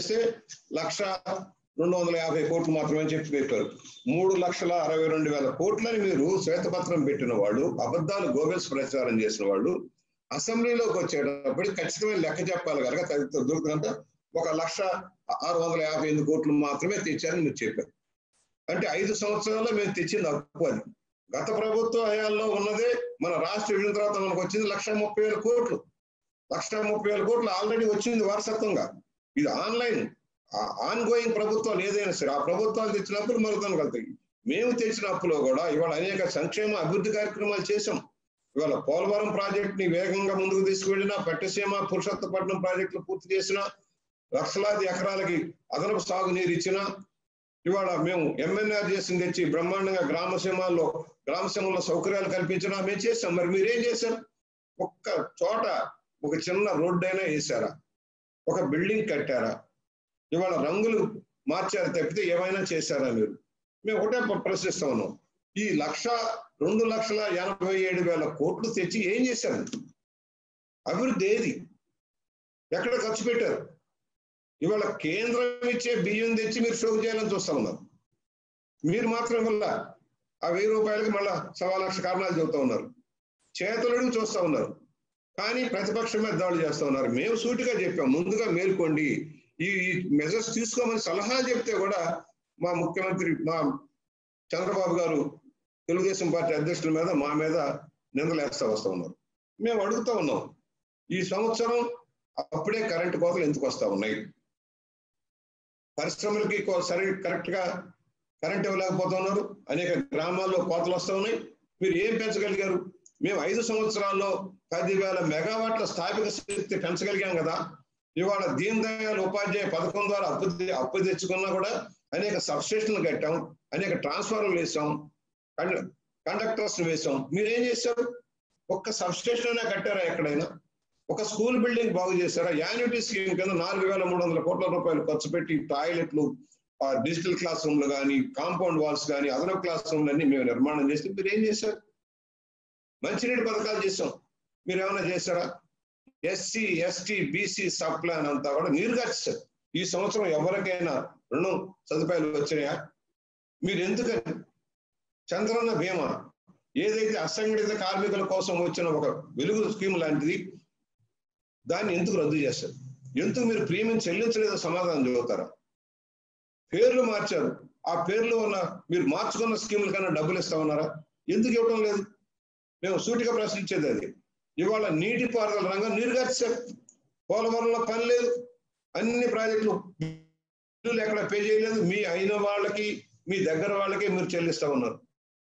చేస్తే లక్ష రెండు వందల యాభై కోట్లు మాత్రమే చెప్పి పెట్టారు మూడు లక్షల అరవై రెండు వేల కోట్లని మీరు శ్వేతపత్రం పెట్టిన వాళ్ళు అబద్ధాలు గోబెల్స్ ప్రచారం చేసిన వాళ్ళు అసెంబ్లీలోకి వచ్చేటప్పుడు ఖచ్చితమైన లెక్క చెప్పాలి కనుక తదితర దొరుకుతుందంటే ఒక లక్ష ఆరు వందల యాభై ఎనిమిది కోట్లు మాత్రమే తెచ్చారని మీరు చెప్పారు అంటే ఐదు సంవత్సరాల్లో మేము తెచ్చింది అప్పు అది గత ప్రభుత్వ హయాంలో ఉన్నదే మన రాష్ట్ర విడిన తర్వాత మనకు వచ్చింది లక్ష ముప్పై వేల కోట్లు లక్ష ముప్పై వేల కోట్లు ఆల్రెడీ వచ్చింది వారసత్వంగా ఇది ఆన్లైన్ ఆన్ గోయింగ్ ప్రభుత్వాలు ఏదైనా సరే ఆ ప్రభుత్వాలు తెచ్చినప్పుడు మనకు కలుగుతాయి మేము తెచ్చిన అప్పులో కూడా ఇవాళ అనేక సంక్షేమ అభివృద్ధి కార్యక్రమాలు చేశాం ఇవాళ పోలవరం ప్రాజెక్ట్ ని వేగంగా ముందుకు తీసుకువెళ్ళినా పట్టిసీమ పురుషోత్తపట్నం ప్రాజెక్టులు పూర్తి చేసిన లక్షలాది ఎకరాలకి అదనపు సాగు నీరు ఇచ్చిన ఇవాళ మేము ఎంఎన్ఆర్ చేసింది తెచ్చి బ్రహ్మాండంగా గ్రామ సీమాల్లో గ్రామ సీమల్లో సౌకర్యాలు కల్పించినా మేము చేసాం మరి మీరేం చేశారు ఒక్క చోట ఒక చిన్న రోడ్డు అయినా వేసారా ఒక బిల్డింగ్ కట్టారా ఇవాళ రంగులు మార్చారు తప్పితే ఏమైనా చేశారా మీరు మేము ఒకటే ప్రశ్నిస్తా ఉన్నాం ఈ లక్ష రెండు లక్షల ఎనభై ఏడు వేల కోట్లు తెచ్చి ఏం చేశారు అభివృద్ధి ఏది ఎక్కడ ఖర్చు పెట్టారు ఇవాళ కేంద్రం ఇచ్చే బియ్యం తెచ్చి మీరు షోకు చేయాలని చూస్తా ఉన్నారు మీరు మాత్రం వల్ల ఆ వెయ్యి రూపాయలకి మళ్ళా సవా లక్ష కారణాలు చెబుతా ఉన్నారు చేతులను చూస్తా ఉన్నారు కానీ ప్రతిపక్షం మీద దాడులు చేస్తా ఉన్నారు మేము సూటిగా చెప్పాం ముందుగా మేల్కోండి ఈ మెజర్స్ తీసుకోమని సలహా చెప్తే కూడా మా ముఖ్యమంత్రి మా చంద్రబాబు గారు తెలుగుదేశం పార్టీ అధ్యక్షుల మీద మా మీద నిందలేస్తా వస్తా ఉన్నారు మేము అడుగుతా ఉన్నాం ఈ సంవత్సరం అప్పుడే కరెంటు కోతలు ఎందుకు వస్తా ఉన్నాయి పరిశ్రమలకి సరి కరెక్ట్ గా కరెంట్ ఇవ్వలేకపోతున్నారు అనేక గ్రామాల్లో కోతలు వస్తా ఉన్నాయి మీరు ఏం పెంచగలిగారు మేము ఐదు సంవత్సరాల్లో పదివేల మెగావాట్ల స్థాపిక శక్తి పెంచగలిగాం కదా ఇవాళ దీన్ దయాళ్ ఉపాధ్యాయ పథకం ద్వారా అప్పు అప్పు తెచ్చుకున్నా కూడా అనేక సబ్స్టేషన్లు కట్టాం అనేక ట్రాన్స్ఫార్మర్లు వేసాం కండక్టర్స్ వేసాం మీరేం చేశారు ఒక్క సబ్స్టేషన్ అయినా కట్టారా ఎక్కడైనా ఒక స్కూల్ బిల్డింగ్ బాగు చేశారా యాన్యుటీ స్కీమ్ కింద నాలుగు వేల మూడు వందల కోట్ల రూపాయలు ఖర్చు పెట్టి టాయిలెట్లు డిజిటల్ క్లాస్ రూమ్లు కానీ కాంపౌండ్ వాల్స్ కానీ అదనపు క్లాస్ రూమ్లు అన్ని మేము నిర్మాణం చేస్తే మీరు ఏం చేశారు మంచినీటి పథకాలు చేసాం మీరు ఏమైనా చేశారా SC ST BC sub plan అంతా కూడా నీరుగార్చారు ఈ సంవత్సరం ఎవరికైనా రుణం సదుపాయాలు వచ్చినాయా మీరు ఎందుకని చంద్రన్న బీమా ఏదైతే అసంఘటిత కార్మికుల కోసం వచ్చిన ఒక వెలుగు స్కీమ్ లాంటిది దాన్ని ఎందుకు రద్దు చేస్తారు ఎందుకు మీరు ప్రీమియం చెల్లించలేదో సమాధానం చెబుతారా పేర్లు మార్చారు ఆ పేర్లు ఉన్న మీరు మార్చుకున్న స్కీముల కన్నా డబ్బులు ఇస్తా ఉన్నారా ఎందుకు ఇవ్వడం లేదు మేము సూటిగా ప్రశ్నించేది అది ఇవాళ నీటిపారుదల రంగం నీరుగార్చారు పోలవరంలో పని లేదు అన్ని ప్రాజెక్టులు బిల్లులు ఎక్కడ పే చేయలేదు మీ అయిన వాళ్ళకి మీ దగ్గర వాళ్ళకి మీరు చెల్లిస్తా ఉన్నారు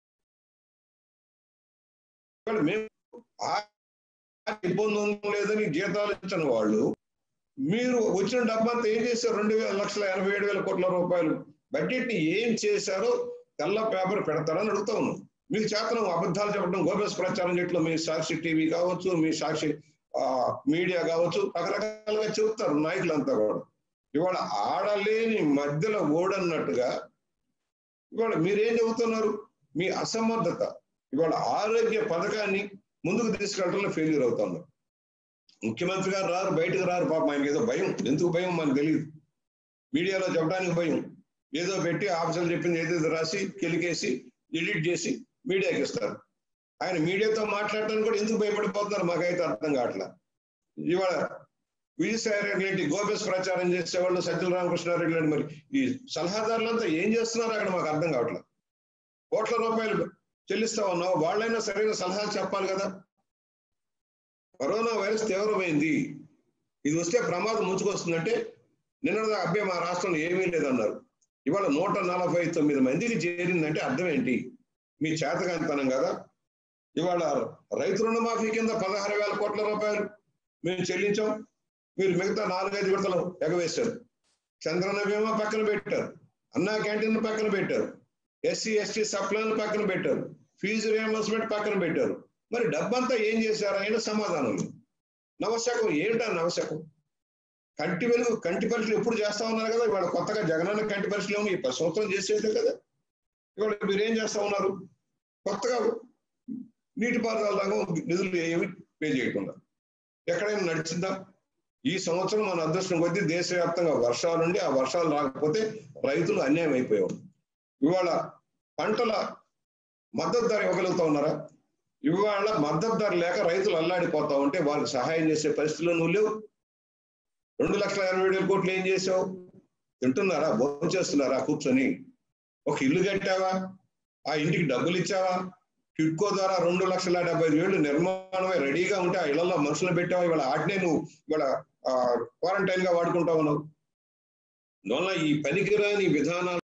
మేము ఇబ్బంది లేదని జీతాలు ఇచ్చిన వాళ్ళు మీరు వచ్చిన డబ్బంతా ఏం చేశారు రెండు వేల లక్షల ఎనభై ఏడు వేల కోట్ల రూపాయలు బడ్జెట్ ని ఏం చేశారో తెల్ల పేపర్ పెడతారని అడుగుతా ఉన్నాం మీకు చేతనం అబద్ధాలు చెప్పడం గోబెల్స్ ప్రచారం చేయట్లో మీ సాక్షి టీవీ కావచ్చు మీ సాక్షి మీడియా కావచ్చు రకరకాలుగా చెబుతారు నాయకులంతా కూడా ఇవాళ ఆడలేని మధ్యలో ఓడన్నట్టుగా ఇవాళ మీరేం చెబుతున్నారు మీ అసమర్థత ఇవాళ ఆరోగ్య పథకాన్ని ముందుకు తీసుకెళ్ళడంలో ఫెయిల్యూర్ అవుతున్నారు ముఖ్యమంత్రి గారు రారు బయటకు రారు పాపం ఆయనకి ఏదో భయం ఎందుకు భయం మనకు తెలియదు మీడియాలో చెప్పడానికి భయం ఏదో పెట్టి ఆఫీసర్లు చెప్పింది ఏదేదో రాసి కెలికేసి ఎడిట్ చేసి మీడియాకి ఇస్తారు ఆయన మీడియాతో మాట్లాడటానికి కూడా ఎందుకు భయపడిపోతున్నారు మాకైతే అర్థం కావట్లా ఇవాళ విజయసాయి రెడ్డి గోబెస్ ప్రచారం చేసేవాళ్ళు సజ్జల రామకృష్ణారెడ్డి లాంటి మరి ఈ సలహాదారులంతా ఏం చేస్తున్నారు అక్కడ మాకు అర్థం కావట్లేదు కోట్ల రూపాయలు చెల్లిస్తా ఉన్నావు వాళ్ళైనా సరైన సలహాలు చెప్పాలి కదా కరోనా వైరస్ తీవ్రమైంది ఇది వస్తే ప్రమాదం ముంచుకొస్తుందంటే నిన్న అబ్బాయి మా రాష్ట్రంలో ఏమీ లేదన్నారు ఇవాళ నూట నలభై తొమ్మిది మందికి చేరిందంటే అర్థం ఏంటి మీ చేతకాంతనం కదా ఇవాళ రైతు రుణమాఫీ కింద పదహారు వేల కోట్ల రూపాయలు మేము చెల్లించాం మీరు మిగతా నాలుగైదు విడతలు ఎగవేశారు చంద్రన్న బీమా పక్కన పెట్టారు అన్నా క్యాంటీన్ పక్కన పెట్టారు ఎస్సీ ఎస్టీ సప్లాన్ పక్కన పెట్టారు ఫీజు రియంబర్స్మెంట్ పక్కన పెట్టారు మరి డబ్బంతా ఏం చేశారు అయినా సమాధానం లేదు నవశకం ఏంటా నవశకం కంటి వెలుగు కంటి పరీక్షలు ఎప్పుడు చేస్తా ఉన్నారు కదా ఇవాళ కొత్తగా జగనన్న కంటి పరీక్షలు ఏమో ఈ సంవత్సరం చేసేదే కదా ఇవాళ మీరు ఏం చేస్తా ఉన్నారు కొత్తగా నీటిపారుదల రంగం నిధులు ఏమి పే చేయకుండా ఎక్కడైనా నడిచిందా ఈ సంవత్సరం మన అదృష్టం కొద్దీ దేశవ్యాప్తంగా వర్షాలుండి ఆ వర్షాలు రాకపోతే రైతులు అన్యాయం అయిపోయారు ఇవాళ పంటల మద్దతు ధర ఇవ్వగలుగుతా ఉన్నారా ఇవాళ మద్దతు ధర లేక రైతులు అల్లాడిపోతా ఉంటే వాళ్ళకి సహాయం చేసే పరిస్థితుల్లో నువ్వు లేవు రెండు లక్షల ఇరవై వేల కోట్లు ఏం చేసావు తింటున్నారా భోజనం చేస్తున్నారా కూర్చొని ఒక ఇల్లు కట్టావా ఆ ఇంటికి డబ్బులు ఇచ్చావా టిడ్కో ద్వారా రెండు లక్షల డెబ్బై ఐదు వేలు నిర్మాణమే రెడీగా ఉంటే ఆ ఇళ్లలో మనుషులు పెట్టావా ఇవాళ వాటినే నువ్వు ఇవాళ క్వారంటైన్ గా వాడుకుంటావు నువ్వు అందువల్ల ఈ పనికిరాని విధానాలు